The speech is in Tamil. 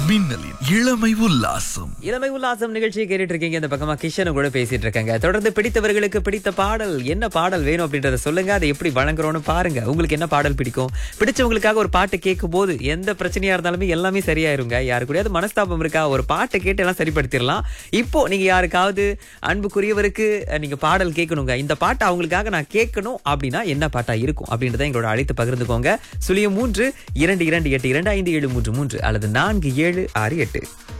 மின்னலின் இளமை உல்லாசம் இளமை உல்லாசம் நிகழ்ச்சியை கேட்டுட்டு இருக்கீங்க இந்த பக்கமா கிஷனும் கூட பேசிட்டு இருக்காங்க தொடர்ந்து பிடித்தவர்களுக்கு பிடித்த பாடல் என்ன பாடல் வேணும் அப்படின்றத சொல்லுங்க அதை எப்படி வழங்குறோம்னு பாருங்க உங்களுக்கு என்ன பாடல் பிடிக்கும் பிடிச்சவங்களுக்காக ஒரு பாட்டு கேட்கும் போது எந்த பிரச்சனையா இருந்தாலுமே எல்லாமே சரியாயிருங்க யாரு கூடயாவது மனஸ்தாபம் இருக்கா ஒரு பாட்டை கேட்டு எல்லாம் சரிப்படுத்திடலாம் இப்போ நீங்க யாருக்காவது அன்புக்குரியவருக்கு அஹ், நீங்க பாடல் கேட்கணுங்க இந்த பாட்டை அவங்களுக்காக நான் கேட்கணும் அப்படின்னா என்ன பாட்டா இருக்கும் அப்படின்றத எங்களோட அழைத்து பகிர்ந்துக்கோங்க சுழியம் மூன்று இரண்டு இரண்டு எட்டு இரண்டு ஐந்து ஏழு மூன்று மூன்று அல்லது நான்கு ஏழு ஆறு எட்டு